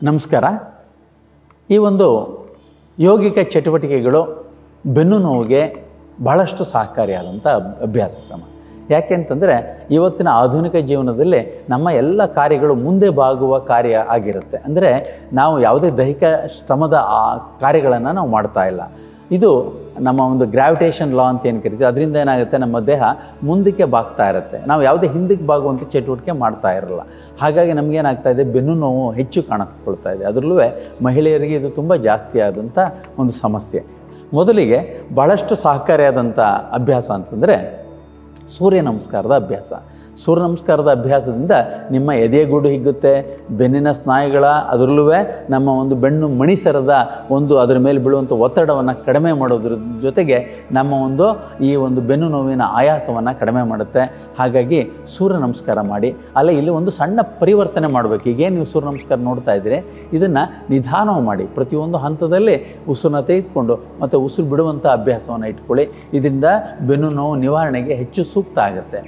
ನಮಸ್ಕಾರ ಈ ಒಂದು ಯೋಗಿಕ ಚಟುವಟಿಕೆಗಳು ಬೆನ್ನು ನೋವಿಗೆ ಬಹಳಷ್ಟು ಸಹಕಾರಿಯಾದಂಥ ಅಬ್- ಅಭ್ಯಾಸ ಕ್ರಮ ಯಾಕೆ ಅಂತಂದರೆ ಇವತ್ತಿನ ಆಧುನಿಕ ಜೀವನದಲ್ಲಿ ನಮ್ಮ ಎಲ್ಲ ಕಾರ್ಯಗಳು ಮುಂದೆ ಬಾಗುವ ಕಾರ್ಯ ಆಗಿರುತ್ತೆ ಅಂದರೆ ನಾವು ಯಾವುದೇ ದೈಹಿಕ ಶ್ರಮದ ಆ ಕಾರ್ಯಗಳನ್ನು ನಾವು ಮಾಡ್ತಾ ಇಲ್ಲ ಇದು ನಮ್ಮ ಒಂದು ಗ್ರಾವಿಟೇಷನ್ ಲಾ ಅಂತ ಏನು ಕರಿತೀವಿ ಅದರಿಂದ ಏನಾಗುತ್ತೆ ನಮ್ಮ ದೇಹ ಮುಂದಕ್ಕೆ ಬಾಗ್ತಾ ಇರುತ್ತೆ ನಾವು ಯಾವುದೇ ಹಿಂದಕ್ಕೆ ಬಾಗುವಂಥ ಚಟುವಟಿಕೆ ಮಾಡ್ತಾ ಇರಲ್ಲ ಹಾಗಾಗಿ ನಮಗೇನಾಗ್ತಾ ಇದೆ ಬೆನ್ನು ನೋವು ಹೆಚ್ಚು ಕಾಣಿಸ್ಕೊಳ್ತಾ ಇದೆ ಅದರಲ್ಲೂ ಮಹಿಳೆಯರಿಗೆ ಇದು ತುಂಬ ಜಾಸ್ತಿ ಆದಂಥ ಒಂದು ಸಮಸ್ಯೆ ಮೊದಲಿಗೆ ಭಾಳಷ್ಟು ಸಹಕಾರಿಯಾದಂಥ ಅಭ್ಯಾಸ ಅಂತಂದರೆ ಸೂರ್ಯ ನಮಸ್ಕಾರದ ಅಭ್ಯಾಸ ಸೂರ್ಯ ನಮಸ್ಕಾರದ ಅಭ್ಯಾಸದಿಂದ ನಿಮ್ಮ ಎದೆಗೂಡು ಹಿಗ್ಗುತ್ತೆ ಬೆನ್ನಿನ ಸ್ನಾಯುಗಳ ಅದರಲ್ಲೂ ನಮ್ಮ ಒಂದು ಬೆನ್ನು ಮಣಿಸರದ ಒಂದು ಅದರ ಮೇಲೆ ಬೀಳುವಂಥ ಒತ್ತಡವನ್ನು ಕಡಿಮೆ ಮಾಡೋದ್ರ ಜೊತೆಗೆ ನಮ್ಮ ಒಂದು ಈ ಒಂದು ಬೆನ್ನು ನೋವಿನ ಆಯಾಸವನ್ನು ಕಡಿಮೆ ಮಾಡುತ್ತೆ ಹಾಗಾಗಿ ಸೂರ್ಯ ನಮಸ್ಕಾರ ಮಾಡಿ ಅಲ್ಲ ಇಲ್ಲಿ ಒಂದು ಸಣ್ಣ ಪರಿವರ್ತನೆ ಮಾಡಬೇಕು ಈಗೇನು ನೀವು ಸೂರ್ಯ ನಮಸ್ಕಾರ ನೋಡ್ತಾ ಇದ್ದೀರಿ ಇದನ್ನು ನಿಧಾನವಾಗಿ ಮಾಡಿ ಪ್ರತಿಯೊಂದು ಹಂತದಲ್ಲಿ ಉಸಿರನ್ನ ತೆಗೆದುಕೊಂಡು ಮತ್ತು ಉಸಿರು ಬಿಡುವಂಥ ಅಭ್ಯಾಸವನ್ನು ಇಟ್ಕೊಳ್ಳಿ ಇದರಿಂದ ಬೆನ್ನು ನೋವು ನಿವಾರಣೆಗೆ ಹೆಚ್ಚು ಸೂಕ್ತ ಆಗುತ್ತೆ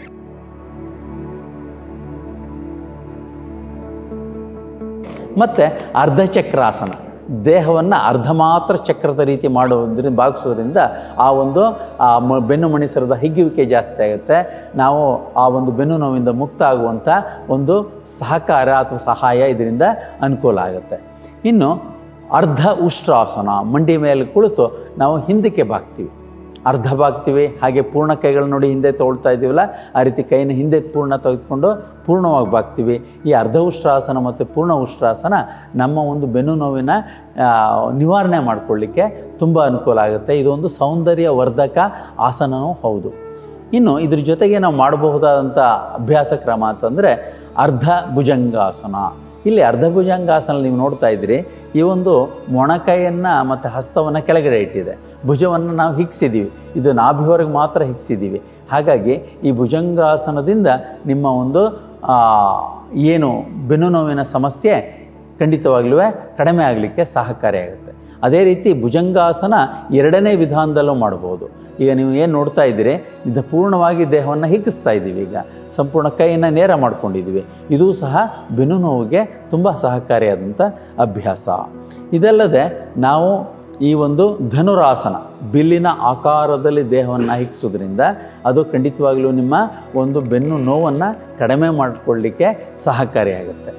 ಮತ್ತು ಅರ್ಧಚಕ್ರಾಸನ ದೇಹವನ್ನು ಅರ್ಧ ಮಾತ್ರ ಚಕ್ರದ ರೀತಿ ಮಾಡೋದ್ರಿಂದ ಭಾಗಿಸೋದ್ರಿಂದ ಆ ಒಂದು ಆ ಮ ಬೆನ್ನು ಮಣಿಸರದ ಹಿಗ್ಗುವಿಕೆ ಜಾಸ್ತಿ ಆಗುತ್ತೆ ನಾವು ಆ ಒಂದು ಬೆನ್ನು ನೋವಿಂದ ಮುಕ್ತ ಆಗುವಂಥ ಒಂದು ಸಹಕಾರ ಅಥವಾ ಸಹಾಯ ಇದರಿಂದ ಅನುಕೂಲ ಆಗುತ್ತೆ ಇನ್ನು ಅರ್ಧ ಉಷ್ಟ್ರಾಸನ ಮಂಡಿ ಮೇಲೆ ಕುಳಿತು ನಾವು ಹಿಂದಕ್ಕೆ ಬಾಗ್ತೀವಿ ಅರ್ಧ ಬಾಗ್ತೀವಿ ಹಾಗೆ ಪೂರ್ಣ ಕೈಗಳು ನೋಡಿ ಹಿಂದೆ ತೊಗೊಳ್ತಾ ಇದ್ದೀವಲ್ಲ ಆ ರೀತಿ ಕೈನ ಹಿಂದೆ ಪೂರ್ಣ ತೆಗೆದುಕೊಂಡು ಪೂರ್ಣವಾಗಿ ಬಾಗ್ತೀವಿ ಈ ಅರ್ಧ ಉಷ್ಟ್ರಾಸನ ಮತ್ತು ಪೂರ್ಣ ಉಷ್ಟ್ರಾಸನ ನಮ್ಮ ಒಂದು ಬೆನ್ನು ನೋವಿನ ಆ, ನಿವಾರಣೆ ಮಾಡಿಕೊಳ್ಳಿಕ್ಕೆ ತುಂಬ ಅನುಕೂಲ ಆಗುತ್ತೆ ಇದೊಂದು ಸೌಂದರ್ಯ ವರ್ಧಕ ಆಸನವೂ ಹೌದು ಇನ್ನು ಇದ್ರ ಜೊತೆಗೆ ನಾವು ಮಾಡಬಹುದಾದಂಥ ಅಭ್ಯಾಸ ಕ್ರಮ ಅಂತಂದರೆ ಅರ್ಧ ಭುಜಂಗಾಸನ ಇಲ್ಲಿ ಅರ್ಧ ಭುಜಂಗಾಸನ ನೀವು ನೋಡ್ತಾ ಇದ್ದೀರಿ ಈ ಒಂದು ಮೊಣಕೈಯನ್ನು ಮತ್ತು ಹಸ್ತವನ್ನು ಕೆಳಗಡೆ ಇಟ್ಟಿದೆ ಭುಜವನ್ನು ನಾವು ಹಿಗ್ಸಿದ್ದೀವಿ ಇದು ನಾಭಿವರೆಗೆ ಮಾತ್ರ ಹಿಗ್ಸಿದ್ದೀವಿ ಹಾಗಾಗಿ ಈ ಭುಜಂಗಾಸನದಿಂದ ನಿಮ್ಮ ಒಂದು ಆ, ಏನು ಬೆನ್ನು ನೋವಿನ ಸಮಸ್ಯೆ ಖಂಡಿತವಾಗ್ಲೂ ಕಡಿಮೆ ಆಗಲಿಕ್ಕೆ ಸಹಕಾರಿಯಾಗುತ್ತೆ ಅದೇ ರೀತಿ ಭುಜಂಗಾಸನ ಎರಡನೇ ವಿಧಾನದಲ್ಲೂ ಮಾಡ್ಬೋದು ಈಗ ನೀವು ಏನು ನೋಡ್ತಾ ಇದ್ದೀರಿ ಇದು ಪೂರ್ಣವಾಗಿ ದೇಹವನ್ನು ಹಿಗ್ಗಿಸ್ತಾ ಇದ್ದೀವಿ ಈಗ ಸಂಪೂರ್ಣ ಕೈಯನ್ನು ನೇರ ಮಾಡ್ಕೊಂಡಿದ್ದೀವಿ ಇದು ಸಹ ಬೆನ್ನು ನೋವಿಗೆ ತುಂಬ ಸಹಕಾರಿಯಾದಂಥ ಅಭ್ಯಾಸ ಇದಲ್ಲದೆ ನಾವು ಈ ಒಂದು ಧನುರಾಸನ ಬಿಲ್ಲಿನ ಆಕಾರದಲ್ಲಿ ದೇಹವನ್ನು ಹಿಗ್ಸೋದ್ರಿಂದ ಅದು ಖಂಡಿತವಾಗಲೂ ನಿಮ್ಮ ಒಂದು ಬೆನ್ನು ನೋವನ್ನು ಕಡಿಮೆ ಮಾಡಿಕೊಳ್ಳಿಕ್ಕೆ ಸಹಕಾರಿಯಾಗುತ್ತೆ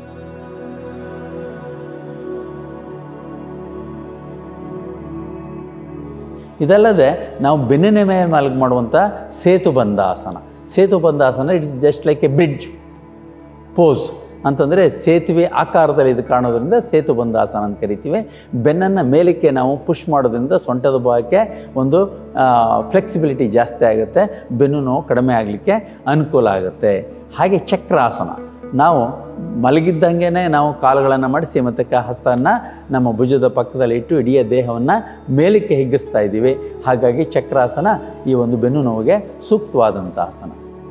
ಇದಲ್ಲದೆ ನಾವು ಬೆನ್ನಿನ ಮೇಲೆ ಮಲಗಿ ಮಾಡುವಂಥ ಸೇತುಬಂಧಾಸನ ಸೇತುಬಂಧಾಸನ it's just like a bridge pose ಅಂತಂದರೆ ಸೇತುವೆ ಆಕಾರದಲ್ಲಿ ಇದು ಕಾಣೋದ್ರಿಂದ ಸೇತುಬಂಧಾಸನ ಅಂತ ಕರಿತೀವಿ ಬೆನ್ನನ್ನು ಮೇಲಕ್ಕೆ ನಾವು ಪುಷ್ ಮಾಡೋದ್ರಿಂದ ಸೊಂಟದ ಭಾಗಕ್ಕೆ ಒಂದು ಫ್ಲೆಕ್ಸಿಬಿಲಿಟಿ ಜಾಸ್ತಿ ಆಗುತ್ತೆ ಬೆನ್ನು ನೋವು ಕಡಿಮೆ ಆಗಲಿಕ್ಕೆ ಅನುಕೂಲ ಆಗುತ್ತೆ ಹಾಗೆ ಚಕ್ರಾಸನ ನಾವು ಮಲಗಿದ್ದಂಗೆ ನಾವು ಕಾಲುಗಳನ್ನು ಮಾಡಿಸಿ ಮತ್ತು ಕ ಹಸ್ತವನ್ನು ನಮ್ಮ ಭುಜದ ಪಕ್ಕದಲ್ಲಿ ಇಟ್ಟು ಇಡೀ ದೇಹವನ್ನು ಮೇಲಕ್ಕೆ ಹಿಗ್ಗಿಸ್ತಾ ಇದ್ದೀವಿ ಹಾಗಾಗಿ ಚಕ್ರಾಸನ ಈ ಒಂದು ಬೆನ್ನು ನೋವಿಗೆ ಸೂಕ್ತವಾದಂಥ ಆಸನ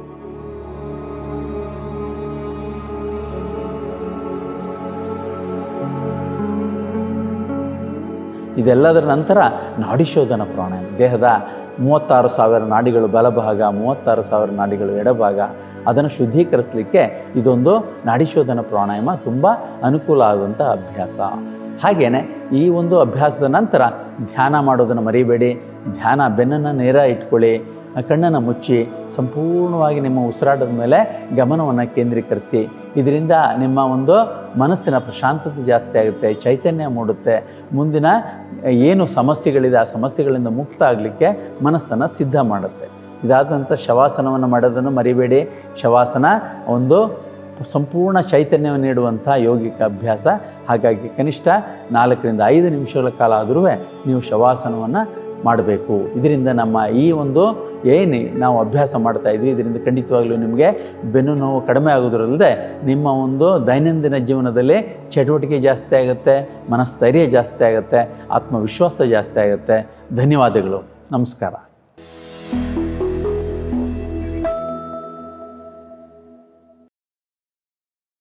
ಇದೆಲ್ಲದರ ನಂತರ ನಾಡಿಶೋಧನ ಪ್ರಾಣಾಯಾಮ ದೇಹದ ಮೂವತ್ತಾರು ಸಾವಿರ ನಾಡಿಗಳು ಬಲಭಾಗ ಮೂವತ್ತಾರು ಸಾವಿರ ನಾಡಿಗಳು ಎಡಭಾಗ ಅದನ್ನು ಶುದ್ಧೀಕರಿಸಲಿಕ್ಕೆ ಇದೊಂದು ನಾಡಿಶೋಧನ ಪ್ರಾಣಾಯಾಮ ತುಂಬ ಅನುಕೂಲ ಆದಂಥ ಅಭ್ಯಾಸ ಹಾಗೆಯೇ ಈ ಒಂದು ಅಭ್ಯಾಸದ ನಂತರ ಧ್ಯಾನ ಮಾಡೋದನ್ನು ಮರಿಬೇಡಿ ಧ್ಯಾನ ಬೆನ್ನನ್ನು ನೇರ ಇಟ್ಕೊಳ್ಳಿ ಕಣ್ಣನ್ನು ಮುಚ್ಚಿ ಸಂಪೂರ್ಣವಾಗಿ ನಿಮ್ಮ ಉಸಿರಾಟದ ಮೇಲೆ ಗಮನವನ್ನು ಕೇಂದ್ರೀಕರಿಸಿ ಇದರಿಂದ ನಿಮ್ಮ ಒಂದು ಮನಸ್ಸಿನ ಪ್ರಶಾಂತತೆ ಜಾಸ್ತಿ ಆಗುತ್ತೆ ಚೈತನ್ಯ ಮೂಡುತ್ತೆ ಮುಂದಿನ ಏನು ಸಮಸ್ಯೆಗಳಿದೆ ಆ ಸಮಸ್ಯೆಗಳಿಂದ ಮುಕ್ತ ಆಗಲಿಕ್ಕೆ ಮನಸ್ಸನ್ನು ಸಿದ್ಧ ಮಾಡುತ್ತೆ ಇದಾದ ನಂತರ ಶವಾಸನವನ್ನು ಮಾಡೋದನ್ನು ಮರಿಬೇಡಿ ಶವಾಸನ ಒಂದು ಸಂಪೂರ್ಣ ಚೈತನ್ಯವನ್ನು ನೀಡುವಂಥ ಯೋಗಿಕ ಅಭ್ಯಾಸ ಹಾಗಾಗಿ ಕನಿಷ್ಠ ನಾಲ್ಕರಿಂದ ಐದು ನಿಮಿಷಗಳ ಕಾಲ ಆದರೂ ನೀವು ಶವಾಸನವನ್ನು ಮಾಡಬೇಕು ಇದರಿಂದ ನಮ್ಮ ಈ ಒಂದು ಏನು ನಾವು ಅಭ್ಯಾಸ ಮಾಡ್ತಾ ಇದ್ವಿ ಇದರಿಂದ ಖಂಡಿತವಾಗ್ಲೂ ನಿಮಗೆ ಬೆನ್ನು ನೋವು ಕಡಿಮೆ ಆಗೋದ್ರಲ್ಲದೆ ನಿಮ್ಮ ಒಂದು ದೈನಂದಿನ ಜೀವನದಲ್ಲಿ ಚಟುವಟಿಕೆ ಜಾಸ್ತಿ ಆಗುತ್ತೆ ಮನಸ್ಥೈರ್ಯ ಜಾಸ್ತಿ ಆಗುತ್ತೆ ಆತ್ಮವಿಶ್ವಾಸ ಜಾಸ್ತಿ ಆಗುತ್ತೆ ಧನ್ಯವಾದಗಳು ನಮಸ್ಕಾರ